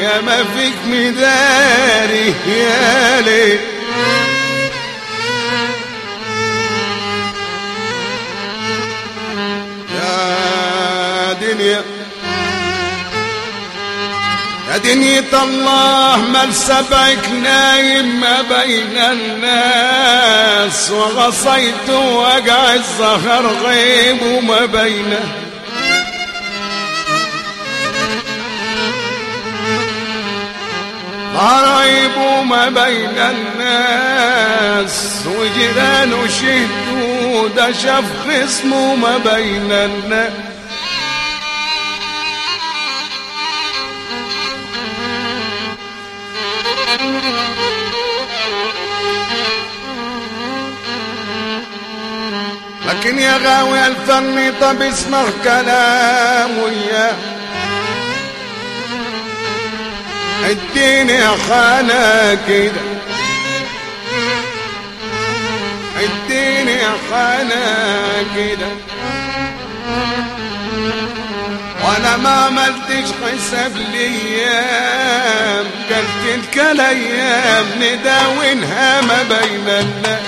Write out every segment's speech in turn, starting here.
يا ما فيك مداري يا ليل يا دنيا يا دنيا الله مال سبعك نايم ما بين الناس وغصيت وقع الزهر غيب وما بينه غريب وما بين الناس وجيران وشهدوا ده شاف خصمه ما بين الناس لكن يا غاوي الفن طب اسمع كلام وياه اديني خانة كده اديني خانة كده وانا ما عملتش حساب الايام قلت تلك الايام نداونها ما بين الناس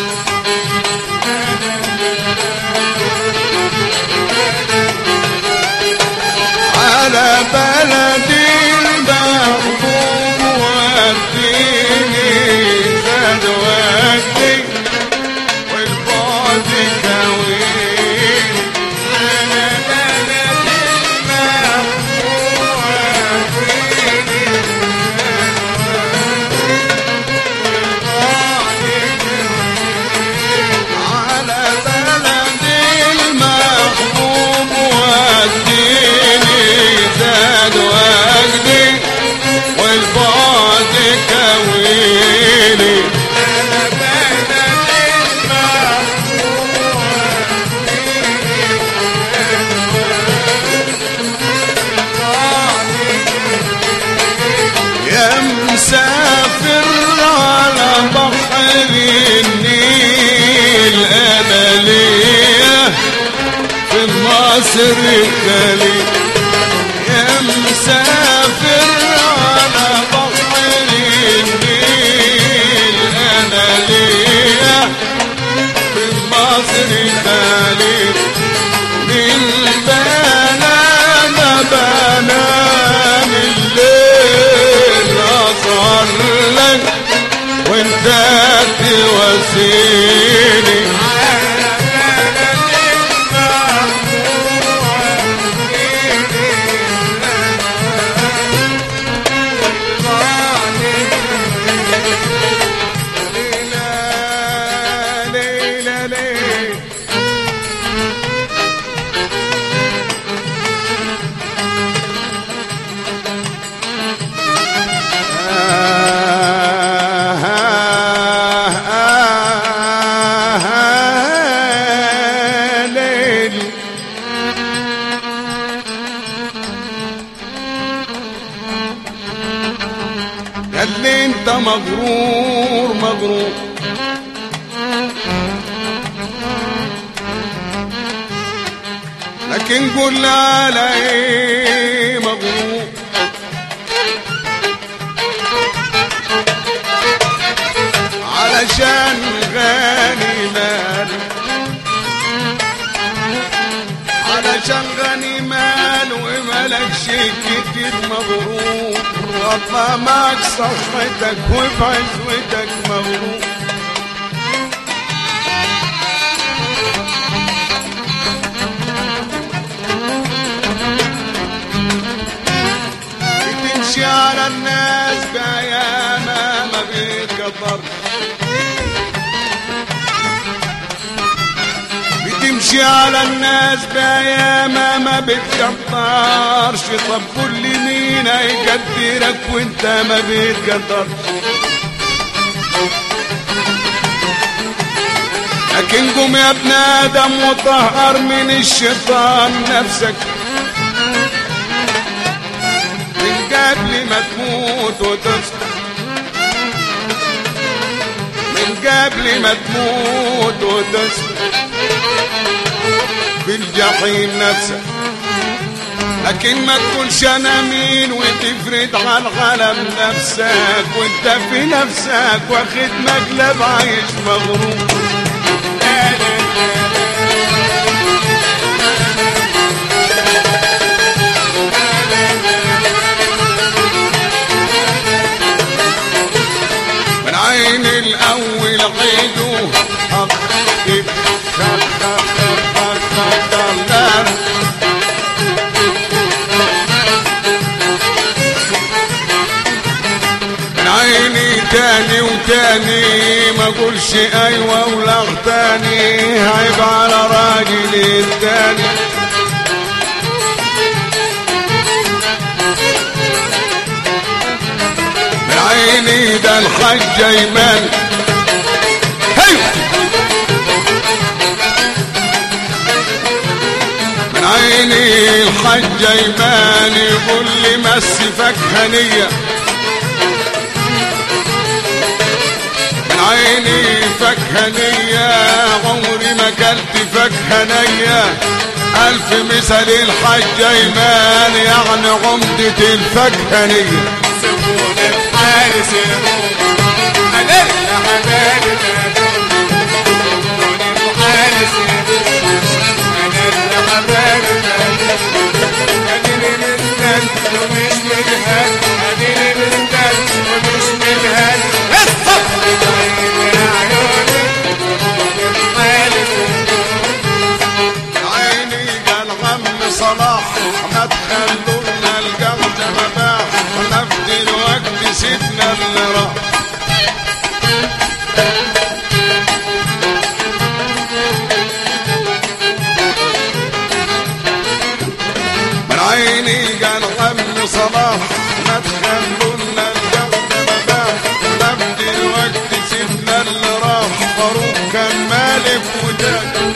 على بلدي المحبوب وديني زاد وقتي والبعد كوين على بلدي المحبوب وديني على بلدي المحبوب وديني زاد وجدي والبعد كويني على بلدي يا مسافر على بحر النيل انا ليا في مصر الدليل يا مسافر على بحر النيل انا ليا في مصر الدليل من بنانا بنام الليل اظهر لك وانت تواسيني ليلى ليلى ليل قال لي انت مغرور مغرور لكن قول على ايه مغرور علشان غني مال علشان غني مال وملكش كتير مغرور والله معك صحتك وفي عزوتك مغرور بتمشي على الناس بأيامها ما بيتقدر بتمشي على الناس بأيامها ما بتقدرش طب كل مين هيقدرك وانت ما بتقدرش لكن قوم يا ابن ادم وطهر من الشيطان نفسك من قبل ما تموت وتصحى من قبل ما تموت وتصحى في الجحيم نفسك لكن ما تقولش انا مين وتفرق تفرد على الغلم نفسك وانت في نفسك واخد مقلب عايش مغروب من عين الاول عيده حق خق خق خق خق خق خق من عيني تاني وتاني ما اقولش ايوه ولا تاني عيب على راجل التاني من عيني ده الحج ايمن هيو من عيني الحج ايمان يقول لي مسفك هنيه من عيني فكهنية عمري ما كلت فكهنية ألف مثل الحج أيمان يعني عمدة الفكهنية سكون الحارس أنا يا حبايبي سكون الحارس أنا يا حبايبي أديني مستني ومش مجهد أديني مستني ومش مجهد الصبر يا عيوني سكون الحارس عيني قال غم صلاح ما تخلونا الجمد مباح احنا في دلوقتي سيبنا اللي راح من عيني قال غم صلاح ما تخلونا الجمد مباح احنا في دلوقتي سيبنا اللي راح فاروق كان مالك وداد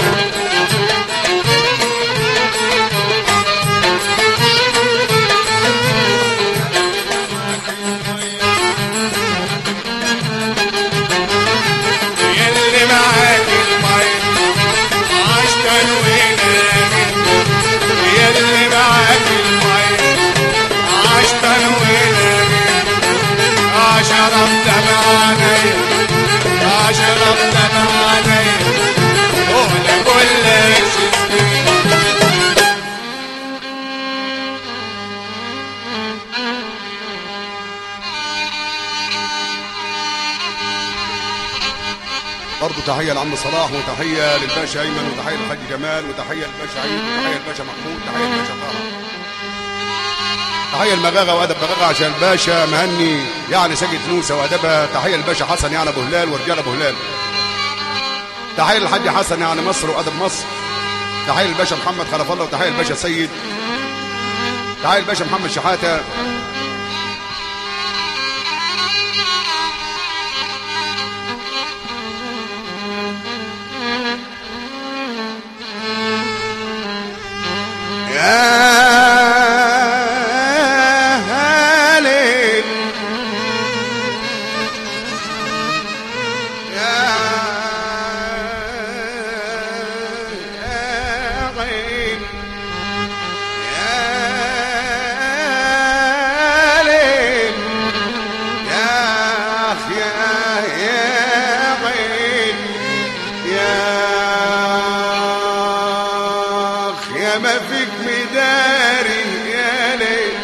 يلي معاك المي عشتن ونامي يلي معاك المي عشتن ونامي عشرة دمعاني عشرة دمعاني ولا كل شيء برضه تحية لعم صلاح وتحية للباشا أيمن وتحية للحاج جمال وتحية للباشا عيد وتحية للباشا محمود وتحية للباشا طه تحية المغاغة وأدب مغاغة عشان الباشا مهني يعني سجد نوسة وأدبها تحية للباشا حسن يعني أبو هلال ورجال أبو هلال تحية للحاج حسن يعني مصر وأدب مصر تحية للباشا محمد خلف الله وتحية للباشا سيد تحية للباشا محمد شحاتة يا هليل يا عين يا ليل يا أخ يا يا عين يا أخ يا ما فيك مداري يا ليل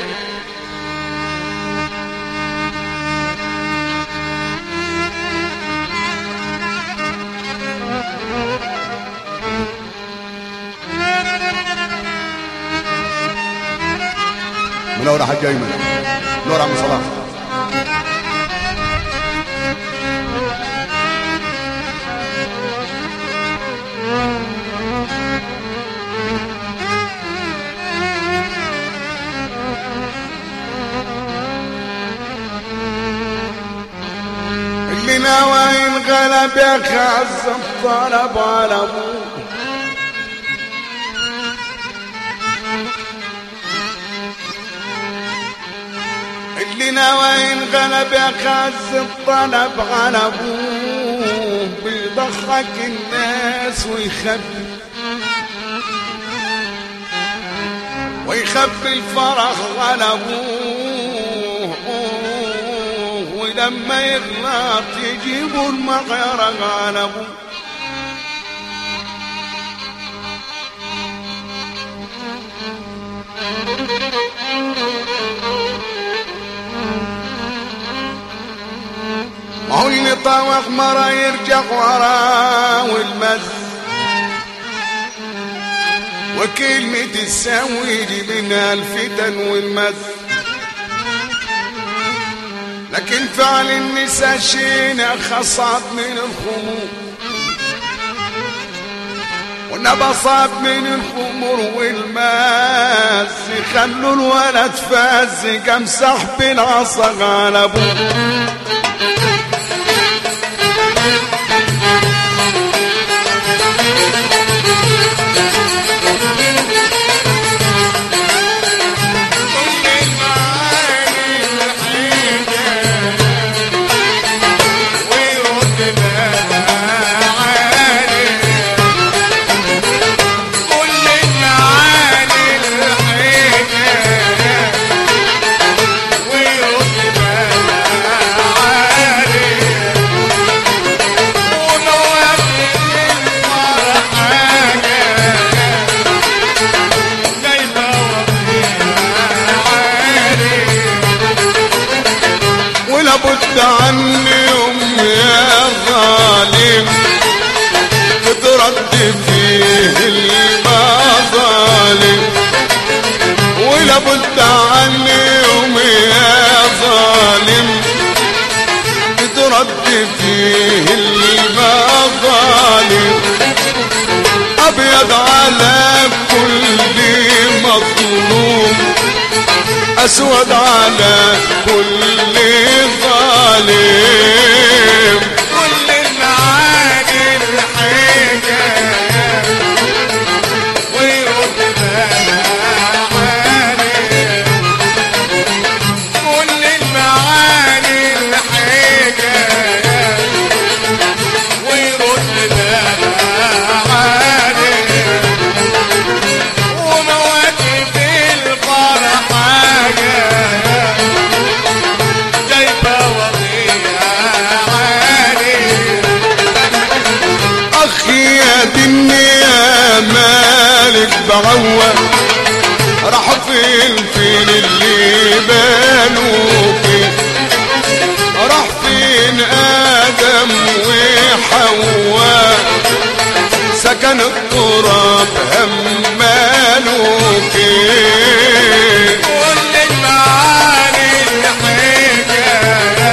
منور يا حاج ايمن منور عم صلاح اللي ناوي انغلب يا خاز الطلب على ابوه اللي ناوي انغلب يا خاز الطلب على ابوه بيضحك الناس ويخبي ويخبي الفرح على ابوه لما يغلط يجيبوا المغيرة غالبوا ما هو اللي طاوق مرة يرجع وراه والمز وكلمة تساوي منها الفتن والمز لكن فعل النساء شينا خصاب من الخمور ونبصاب من الخمر والماس يخلوا الولد فاز كمسح بالعصا غالبوه ولابد عني يوم يا ظالم تترد فيه المظالم ولابد عني يوم يا ظالم تترد فيه المظالم ابيض على كل مظلوم اسود على كل ظالم كل المعاني الحكاية ويرد بالعاني كل المعاني الحكاية ويرد بالعاني ومواقف الفرح حاجة جايبة وضيعة عالي اخي يا دنيا مالك بعوة راح فين فين اللي بانوكي راح فين ادم وحواء سكن التراب همالوكي كل المعاني الحكاية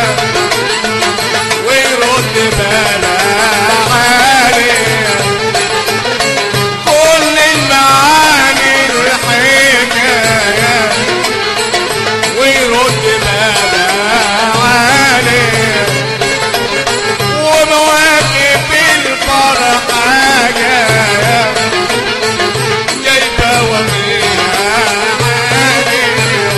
ويرد بالعالي كل المعاني الحكاية ويرد بالعالي ومواقف الفرح حاجة جايبة وضيعة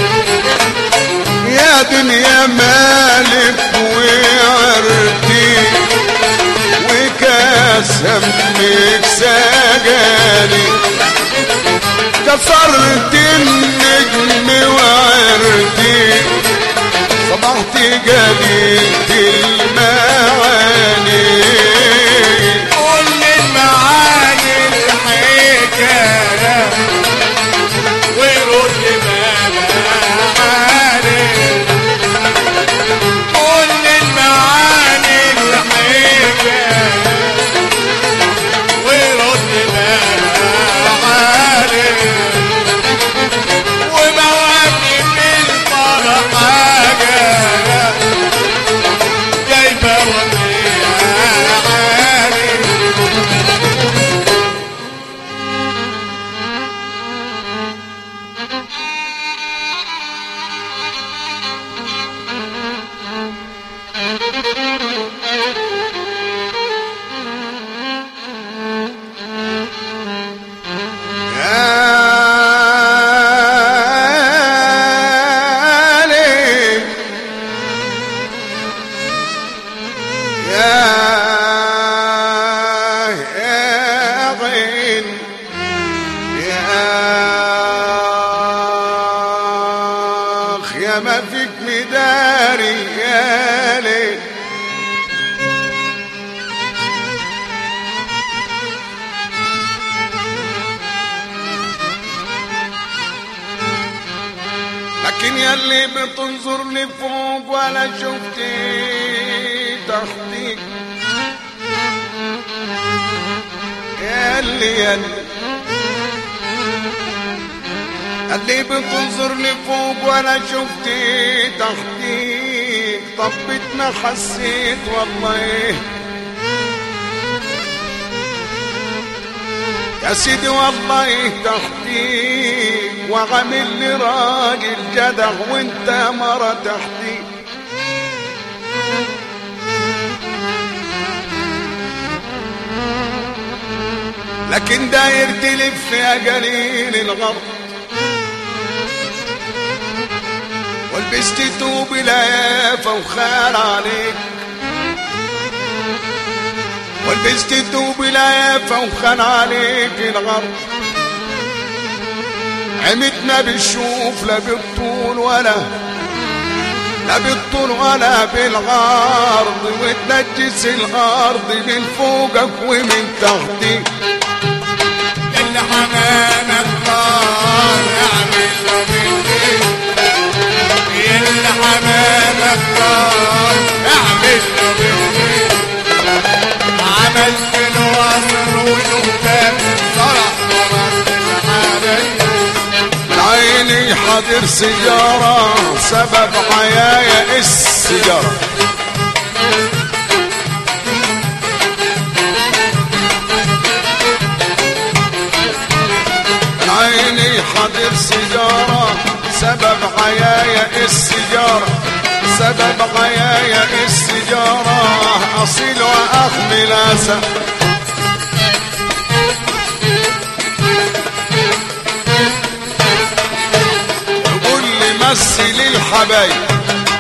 يا دنيا مالك وعرتي وكاس همك سجاني كسرت النجم وعرتي صبحت جديد المعاني كل المعاني الحكاية ويرد بالعالي كل المعاني الحكاية ويرد بالعالي ومواقف الفرح حاجة مداري يا ليل لكن يلي بتنظر لفوق ولا شفت تحتيك يلي يلي اللي بتنظر لفوق ولا شفت تحتيك طبت ما حسيت والله يا سيدي والله تحتيك وعامل لي راجل جدع وانت مرة تحتيك لكن داير تلف يا قليل الغرب ولبست توب العيافة وخال عليك ولبست توب العيافة وخان عليك الغرب عمتنا بالشوف لا بالطول ولا لا بالطول ولا بالعرض وتنجس الارض من فوقك ومن تحتك اللي حمامك طار اعمل له بالليل اللي حمامك طار اعمل له بالليل عملت له وصر ونكتاب صرح مرض الحبايب من عيني حاضر سيارة سبب عيايا السيارة من عيني حاضر سيارة سبب عيايا السيارة سبب عيايا السيجارة أصيل وأحمل أسى قول لي مثل الحبايب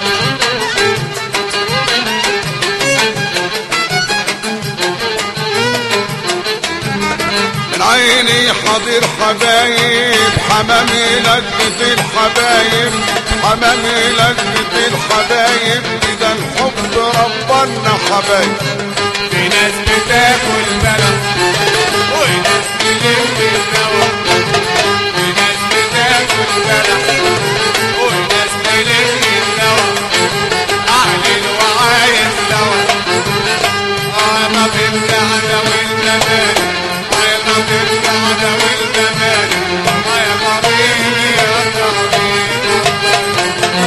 من عيني حاضر حبايب حمامي لقت الحبايب حمامي لقت الحبايب ده الحب ربنا حبايب في ناس بتاكل بلد وناس بتلم الدواء في ناس بتاكل بلد وناس بتلم الدواء اعلن وعايز دواء انا بالقعده والجمال انا بالقعده والجمال يا حبيبي يا حبيبي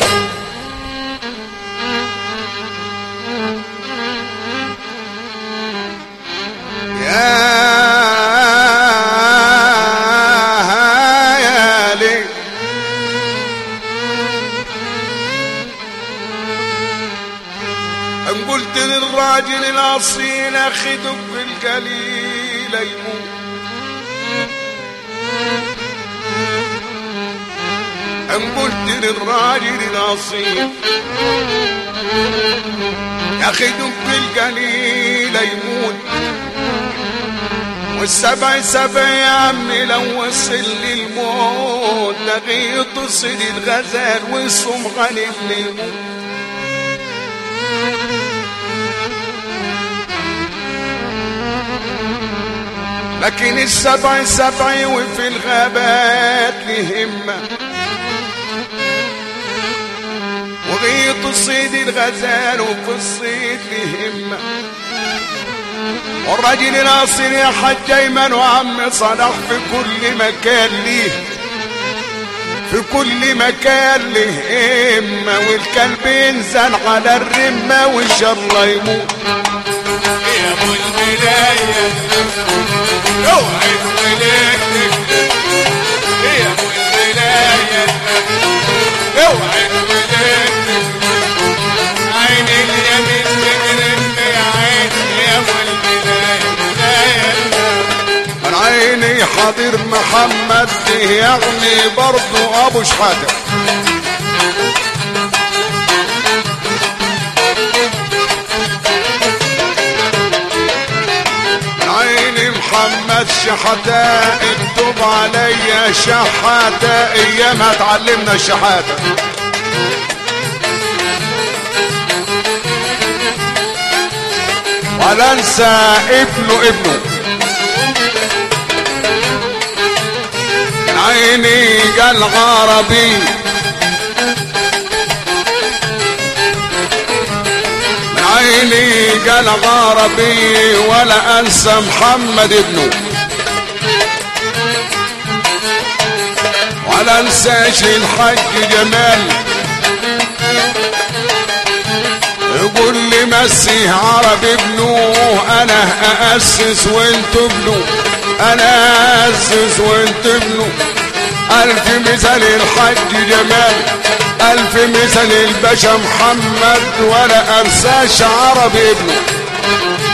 يا يا ليل ان قلت للراجل الاصيل اخدك بالقليل يموت ان قلت للراجل الاصيل ياخدك بالقليل يموت والسبع سبع يا عمي لو وصل للموت لغي تصل الغزال ويصوم عن اللي يموت لكن السبع سبع وفي الغابات لهمة وغيط الصيد الغزال وفي الصيد لهمه والراجل الاصيل يا حج ايمن وعم صلاح في كل مكان ليه في كل مكان له إمة والكلب ينزل على الرمة وإن شاء الله يموت يا ابو البداية اوعي تغلق يا ابو البداية اوعي تغلق عين اليمين تجرب يا عين يا ابو البداية بداية من عيني حاضر محمد يعني برضو أبو شحاتة من عيني محمد شحاتة اكتب عليا شحاتة ايامها تعلمنا الشحاتة ولا انسى ابنه ابنه من عيني قال عربي من عيني قال عربي ولا انسى محمد ابنه ولا انساش الحاج جمال يقول لي مسيه عرب ابنه انا اسس وانت ابنه انا اسس وانت ابنه الف مثل الحاج جمال الف مثل الباشا محمد ولا انساش عرب ابنه